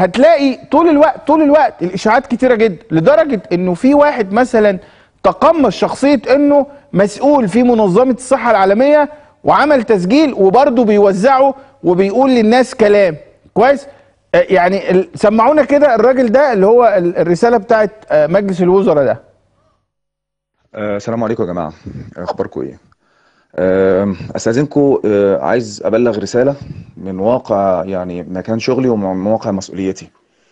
هتلاقي طول الوقت طول الوقت الاشاعات كتيره جدا لدرجه انه في واحد مثلا تقمص شخصيه انه مسؤول في منظمه الصحه العالميه وعمل تسجيل وبرضه بيوزعه وبيقول للناس كلام كويس آه، يعني ال- سمعونا كده الراجل ده اللي هو ال- الرساله بتاعت آه، مجلس الوزراء ده آه، السلام عليكم يا جماعة أخباركم إيه؟ آه، أستاذنكم آه، عايز أبلغ رسالة من واقع يعني مكان شغلي ومن واقع مسؤوليتي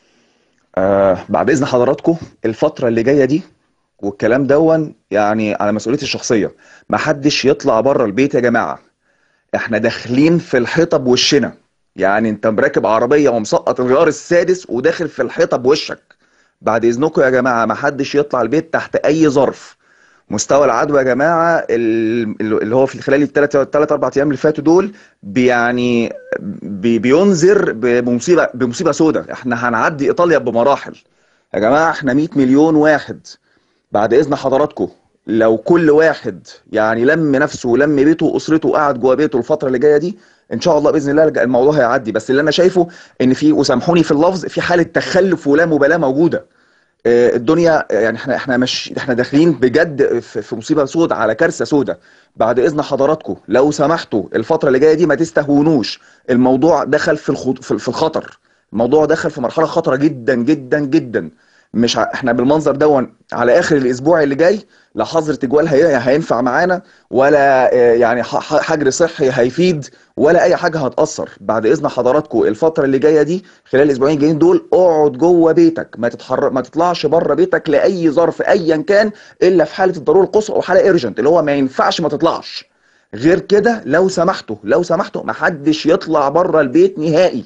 آه، بعد إذن حضراتكم الفترة اللي جاية دي والكلام دون يعني على مسؤوليتي الشخصية محدش يطلع بره البيت يا جماعة احنا داخلين في الحيطة بوشنا يعني انت مركب عربية ومسقط الغيار السادس وداخل في الحيطة بوشك بعد إذنكم يا جماعة محدش يطلع البيت تحت أي ظرف مستوى العدوى يا جماعه ال- اللي هو في خلال الثلاث ثلاث اربع ايام اللي فاتوا دول بيعني بي بينذر بمصيبه بمصيبه سوداء احنا هنعدي ايطاليا بمراحل يا جماعه احنا 100 مليون واحد بعد اذن حضراتكم لو كل واحد يعني لم نفسه ولم بيته واسرته وقعد جوه بيته الفتره اللي جايه دي ان شاء الله باذن الله الموضوع هيعدي بس اللي انا شايفه ان في وسامحوني في اللفظ في حاله تخلف ولا مبالاه موجوده آه، الدنيا يعني احنا احنا مش احنا داخلين بجد في في مصيبه سوداء على كارثه سوداء بعد اذن حضراتكم لو سمحتوا الفتره اللي جايه دي ما تستهونوش الموضوع دخل في الخط... في في الخطر الموضوع دخل في مرحله خطره جدا جدا جدا مش ع... احنا بالمنظر دون على اخر الاسبوع اللي جاي لا حظر تجوال هي... هينفع معانا ولا آه، يعني ح... ح- حجر صحي هيفيد ولا اي حاجه هتاثر بعد اذن حضراتكم الفتره اللي جايه دي خلال الاسبوعين الجايين دول اقعد جوه بيتك ما تتحرك ما تطلعش بره بيتك لاي ظرف ايا كان الا في حاله الضروره القصوى او حاله ايرجنت اللي هو ما ينفعش ما تطلعش غير كده لو سمحتوا لو سمحتوا ما حدش يطلع بره البيت نهائي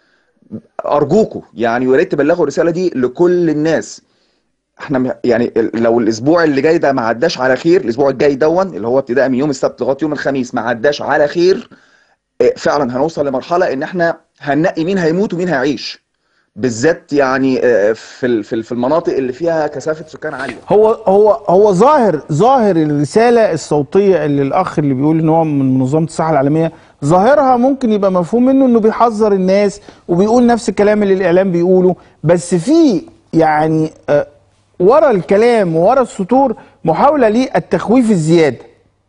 ارجوكوا يعني ويا ريت تبلغوا الرساله دي لكل الناس احنا م- يعني ال- لو الاسبوع اللي جاي ده ما عداش على خير الاسبوع الجاي دون اللي هو ابتداء من يوم السبت لغايه يوم الخميس ما عداش على خير اه، فعلا هنوصل لمرحله ان احنا هننقي مين هيموت ومين هيعيش بالذات يعني اه، في ال- في ال- في المناطق اللي فيها كثافه سكان عاليه هو هو هو ظاهر ظاهر الرساله الصوتيه اللي الاخ اللي بيقول ان هو من منظمه الصحه العالميه ظاهرها ممكن يبقى مفهوم منه انه بيحذر الناس وبيقول نفس الكلام اللي الاعلام بيقوله بس في يعني آه، ورا الكلام وورا السطور محاوله للتخويف الزياده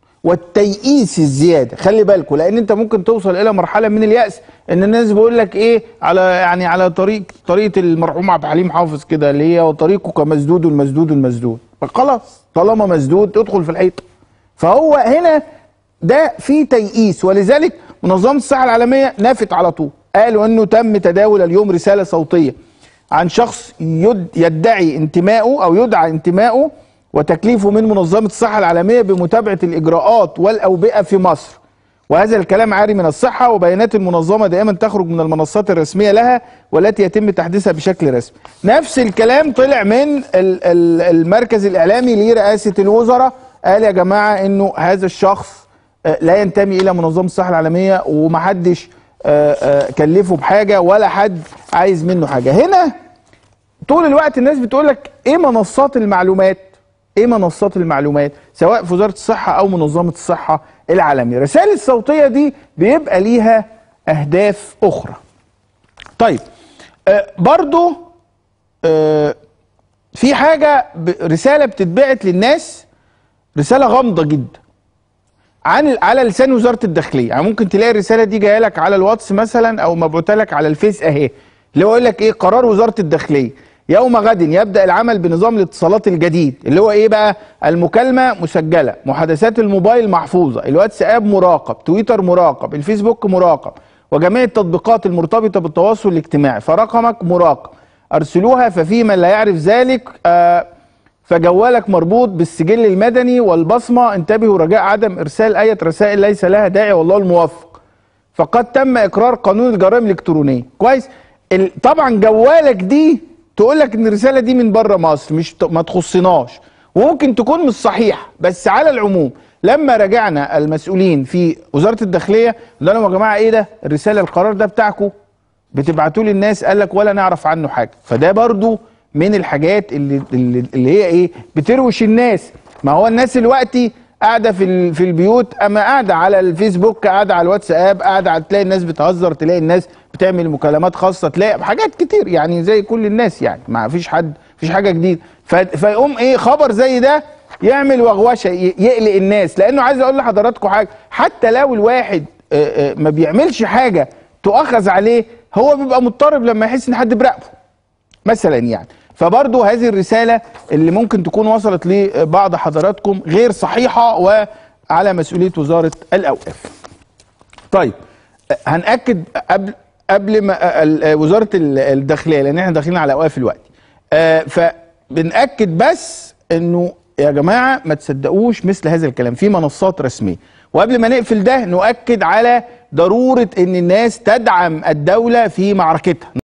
والتيئيس الزياده خلي بالكوا لان انت ممكن توصل الى مرحله من الياس ان الناس بيقول لك ايه على يعني على طريق طريقه المرحوم عبد الحليم حافظ كده اللي هي وطريقك مسدود مسدود مسدود فخلاص طالما مسدود تدخل في الحيطه فهو هنا ده في تيئيس ولذلك منظمه الصحه العالميه نفت على طول قالوا انه تم تداول اليوم رساله صوتيه عن شخص يد يدعي انتمائه او يدعى انتمائه وتكليفه من منظمه الصحه العالميه بمتابعه الاجراءات والاوبئه في مصر وهذا الكلام عاري من الصحة وبيانات المنظمة دائما تخرج من المنصات الرسمية لها والتي يتم تحديثها بشكل رسمي نفس الكلام طلع من ال- ال- المركز الإعلامي لرئاسة الوزراء قال يا جماعة انه هذا الشخص آه، لا ينتمي إلى منظمة الصحة العالمية ومحدش آه، آه، كلفه بحاجة ولا حد عايز منه حاجة هنا طول الوقت الناس بتقول لك ايه منصات المعلومات ايه منصات المعلومات سواء في وزاره الصحه او منظمه الصحه العالميه الرسائل الصوتيه دي بيبقى ليها اهداف اخرى طيب آه برضو آه في حاجه ب- رساله بتتبعت للناس رساله غامضه جدا عن على لسان وزاره الداخليه يعني ممكن تلاقي الرساله دي جايه لك على الواتس مثلا او مبعوثه لك على الفيس اهي اللي هو يقول لك ايه قرار وزاره الداخليه يوم غد يبدا العمل بنظام الاتصالات الجديد اللي هو ايه بقى المكالمه مسجله محادثات الموبايل محفوظه الواتساب مراقب تويتر مراقب الفيسبوك مراقب وجميع التطبيقات المرتبطه بالتواصل الاجتماعي فرقمك مراقب ارسلوها ففي من لا يعرف ذلك آه فجوالك مربوط بالسجل المدني والبصمه انتبهوا رجاء عدم ارسال اي رسائل ليس لها داعي والله الموفق فقد تم اقرار قانون الجرائم الالكترونيه كويس ال- طبعا جوالك دي تقول لك ان الرساله دي من بره مصر مش ت- ما تخصناش وممكن تكون مش صحيحه بس على العموم لما راجعنا المسؤولين في وزاره الداخليه قلنا لهم يا جماعه ايه ده الرساله القرار ده بتاعكم بتبعتوا لي الناس قال لك ولا نعرف عنه حاجه فده برضو من الحاجات اللي اللي, اللي هي ايه بتروش الناس ما هو الناس دلوقتي قاعده في ال- في البيوت اما قاعده على الفيسبوك قاعده على الواتساب قاعده على تلاقي الناس بتهزر تلاقي الناس بتعمل مكالمات خاصه تلاقي حاجات كتير يعني زي كل الناس يعني ما فيش حد فيش حاجه جديده ف- فيقوم ايه خبر زي ده يعمل وغوشه ي- يقلق الناس لانه عايز اقول لحضراتكم حاجه حتى لو الواحد آه، آه، ما بيعملش حاجه تؤخذ عليه هو بيبقى مضطرب لما يحس ان حد براقبه مثلا يعني فبرضو هذه الرسالة اللي ممكن تكون وصلت لبعض حضراتكم غير صحيحة وعلى مسؤولية وزارة الأوقاف طيب هنأكد قبل قبل ما ال- وزارة ال- الداخلية لأن احنا داخلين على أوقاف الوقت آه، فبنأكد بس إنه يا جماعة ما تصدقوش مثل هذا الكلام في منصات رسمية وقبل ما نقفل ده نؤكد على ضرورة إن الناس تدعم الدولة في معركتها